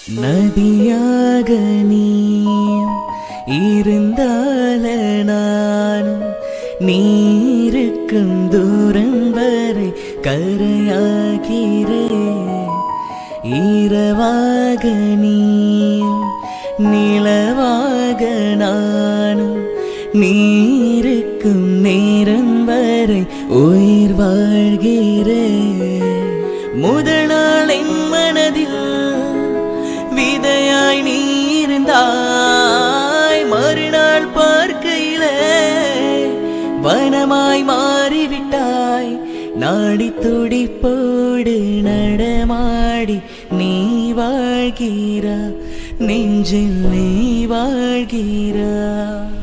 நதியாக நீயும் இருந்தால நானும் நீருக்கும் தூரம் வரை கரையாகிறேன் இரவாக நீயும் நிலவாக நானும் நீருக்கும் நேரம் வரை உயிர் வாழ்கிறேன் முதல் நாள் என் மனதில் விதையாய் நீ இருந்தாய் மறுநாள் பார்க்கையிலே வனமாய் மாறிவிட்டாய் நாடி துடிப்போடு நடமாடி நீ வாழ்கிறா நெஞ்சில் நீ வாழ்கிறா